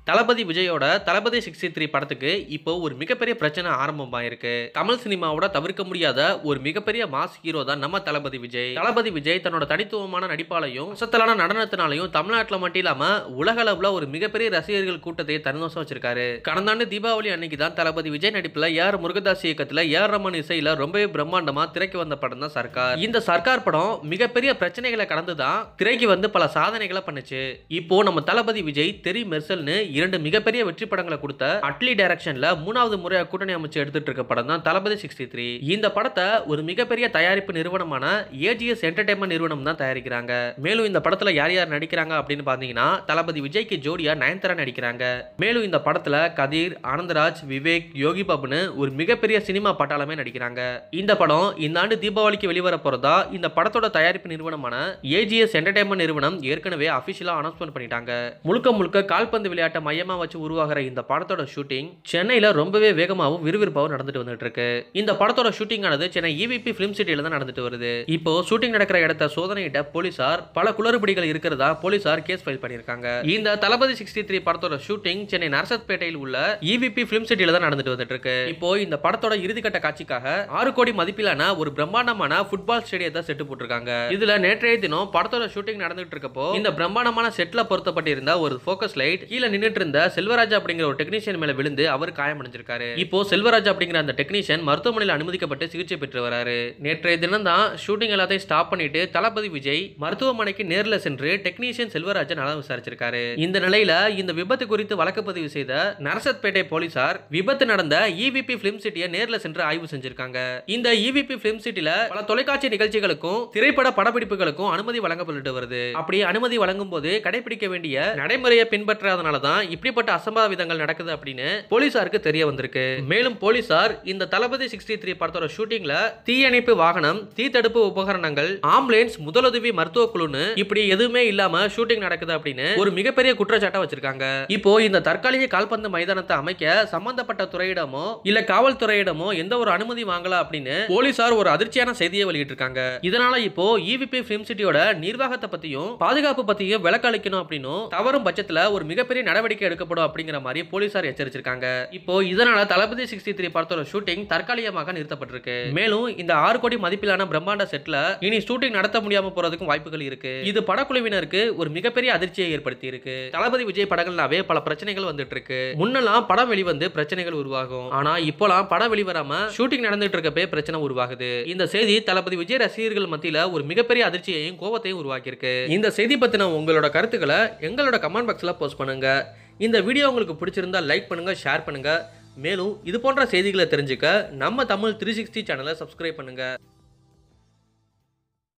தளபதி விஜயோட தளபதி sixty three படத்துக்கு இப்போ ஒரு மிகப்பெரிய பிரச்சனை ஆரம்பமாயிருக்கு தமிழ் சினிமாவோட தவிர்க்க முடியாத ஒரு மிகப்பெரிய மாஸ் ஹீரோ தான் நம்ம தளபதி விஜய் தளபதி விஜய் தன்னோட தனித்துவமான நடிப்பாலையும் அசத்தலான நடனத்தினாலையும் தமிழ்நாட்டில் மட்டும் இல்லாம உலக அளவுல ஒரு மிகப்பெரிய ரசிகர்கள் கூட்டத்தை தன்வசம் வச்சிருக்காரு கடந்த ஆண்டு தீபாவளி அன்னைக்கு தான் தளபதி விஜய் நடிப்புல ஏஆர் முருகதாஸ் இயக்கத்துல ஏஆர் ரமன் இசையில ரொம்பவே பிரம்மாண்டமா திரைக்கு வந்த படம் தான் சர்க்கார் இந்த சர்க்கார் படம் மிகப்பெரிய பிரச்சனைகளை கடந்து தான் திரைக்கு வந்து பல சாதனைகளை பண்ணுச்சு இப்போ நம்ம தளபதி விஜய் தெரி மெர்சல்னு இரண்டு மிகப்பெரிய வெற்றி படங்களை கொடுத்த அட்லி டைரக்ஷன்ல மூணாவது முறையாக கூட்டணி அமைச்சு எடுத்துட்டு இருக்க படம் தான் தளபதி சிக்ஸ்டி த்ரீ இந்த படத்தை ஒரு மிகப்பெரிய தயாரிப்பு நிறுவனமான ஏஜிஎஸ் என்டர்டைன்மெண்ட் நிறுவனம் தான் தயாரிக்கிறாங்க மேலும் இந்த படத்துல யார் யார் நடிக்கிறாங்க அப்படின்னு பாத்தீங்கன்னா தளபதி விஜய்க்கு ஜோடியா நயன்தாரா நடிக்கிறாங்க மேலும் இந்த படத்துல கதிர் ஆனந்தராஜ் விவேக் யோகி பாபுன்னு ஒரு மிகப்பெரிய சினிமா பட்டாளமே நடிக்கிறாங்க இந்த படம் இந்த ஆண்டு தீபாவளிக்கு வெளிவர போறதா இந்த படத்தோட தயாரிப்பு நிறுவனமான ஏஜிஎஸ் என்டர்டைன்மெண்ட் நிறுவனம் ஏற்கனவே அபிஷியலா அனௌன்ஸ்மெண்ட் பண்ணிட்டாங்க முழுக்க முழுக்க கால்பந்து விளையாட்டை மையமா வச்சு உருவாகிற இந்த படத்தோட ஷூட்டிங் சென்னையில ரொம்பவே வேகமாகவும் விறுவிறுப்பாகவும் நடந்துட்டு வந்துட்டு இருக்கு இந்த படத்தோட ஷூட்டிங் ஆனது சென்னை இவிபி பிலிம் சிட்டியில தான் நடந்துட்டு வருது இப்போ ஷூட்டிங் நடக்கிற இடத்த சோதனையிட்ட போலீசார் பல குளறுபடிகள் இருக்கிறதா போலீசார் கேஸ் ஃபைல் பண்ணியிருக்காங்க இந்த தளபதி சிக்ஸ்டி த்ரீ படத்தோட ஷூட்டிங் சென்னை நரசத்பேட்டையில் உள்ள இவிபி பிலிம் சிட்டியில தான் நடந்துட்டு வந்துட்டு இருக்கு இப்போ இந்த படத்தோட இறுதிக்கட்ட காட்சிக்காக ஆறு கோடி மதிப்பிலான ஒரு பிரம்மாண்டமான ஃபுட்பால் ஸ்டேடியத்தை செட்டு போட்டிருக்காங்க இதுல நேற்றைய தினம் படத்தோட ஷூட்டிங் நடந்துட்டு இருக்கப்போ இந்த பிரம்மாண்டமான செட்ல பொருத்தப்பட்டிருந்த ஒரு ஃபோக்கஸ் லைட் கீழே நின்னுட்டு இருந்த செல்வராஜ் அப்படிங்கிற ஒரு டெக்னீஷியன் மேல விழுந்து அவர் காயமடைஞ்சிருக்காரு இப்போ செல்வராஜ் அப்படிங்கிற அந்த டெக்னீஷியன் மருத்துவமனையில் அனுமதிக்கப்பட்டு சிகிச்சை பெற்று வராரு நேற்றைய தினம் தான் ஷூட்டிங் எல்லாத்தையும் ஸ்டாப் பண்ணிட்டு தளபதி விஜய் மருத்துவமனைக்கு நேர்ல சென்று டெக்னீஷியன் செல்வராஜன் நலம் விசாரிச்சிருக்காரு இந்த நிலையில இந்த விபத்து குறித்து வழக்கு பதிவு செய்த நரசத்பேட்டை போலீசார் விபத்து நடந்த இவிபி பிலிம் சிட்டியை நேர்ல சென்று ஆய்வு செஞ்சிருக்காங்க இந்த இவிபி பிலிம் சிட்டில பல தொலைக்காட்சி நிகழ்ச்சிகளுக்கும் திரைப்பட படப்பிடிப்புகளுக்கும் அனுமதி வழங்கப்பட்டு வருது அப்படி அனுமதி வழங்கும் போது கடைபிடிக்க வேண்டிய நடைமுறையை பின்பற்றாதனால தான் இப்படிப்பட்ட அசம்பாவிதங்கள் நடக்குது அப்படின்னு போலீசாருக்கு தெரிய வந்திருக்கு மேலும் போலீசார் இந்த தளபதி சிக்ஸ்டி த்ரீ படத்தோட ஷூட்டிங்ல தீயணைப்பு வாகனம் தீத்தடுப்பு உபகரணங்கள் ஆம்புலன்ஸ் முதலுதவி மருத்துவ குழுன்னு இப்படி எதுவுமே இல்லாம ஷூட்டிங் நடக்குது அப்படின்னு ஒரு மிகப்பெரிய குற்றச்சாட்டை வச்சிருக்காங்க இப்போ இந்த தற்காலிக கால்பந்து மைதானத்தை அமைக்க சம்பந்தப்பட்ட துறையிடமோ இல்ல காவல்துறையிடமோ எந்த ஒரு அனுமதி வாங்கல அப்படின்னு போலீசார் ஒரு அதிர்ச்சியான செய்தியை வெளியிட்டிருக்காங்க இதனால இப்போ இவிபி பிலிம் சிட்டியோட நிர்வாகத்தை பத்தியும் பாதுகாப்பு பத்தியும் விளக்களிக்கணும் அப்படின்னும் தவறும் பட்சத்துல ஒரு மிகப்பெரிய நடவடிக்கை எடுக்கப்படும் அப்படிங்கிற மாதிரி போலீசார் எச்சரிச்சிருக்காங்க இப்போ இதனால தளபதி சிக்ஸ்டி த்ரீ படத்தோட ஷூட்டிங் தற்காலிகமாக நிறுத்தப்பட்டிருக்கு மேலும் இந்த ஆறு கோடி மதிப்பிலான பிரம்மாண்ட செட்ல இனி ஷூட்டிங் நடத்த முடியாம போறதுக்கும் வாய்ப்புகள் இருக்கு இது படக்குழுவினருக்கு ஒரு மிகப்பெரிய அதிர்ச்சியை ஏற்படுத்தி இருக்கு தளபதி விஜய் படங்கள்னாவே பல பிரச்சனைகள் வந்துட்டு இருக்கு முன்னெல்லாம் படம் வெளிவந்து பிரச்சனைகள் உருவாகும் ஆனா இப்போலாம் படம் வெளிவராம ஷூட்டிங் நடந்துட்டு இருக்கப்பே பிரச்சனை உருவாகுது இந்த செய்தி தளபதி விஜய் ரசிகர்கள் மத்தியில ஒரு மிகப்பெரிய அதிர்ச்சியையும் கோபத்தையும் உருவாக்கியிருக்கு இந்த செய்தி பத்தின உங்களோட கருத்துக்களை எங்களோட கமெண்ட் பாக்ஸ்ல போஸ்ட் பண்ணுங்க இந்த வீடியோ உங்களுக்கு பிடிச்சிருந்தா லைக் பண்ணுங்க ஷேர் பண்ணுங்க மேலும் இது போன்ற செய்திகளை தெரிஞ்சுக்க நம்ம தமிழ் த்ரீ சிக்ஸ்டி சேனலை சப்ஸ்கிரைப் பண்ணுங்க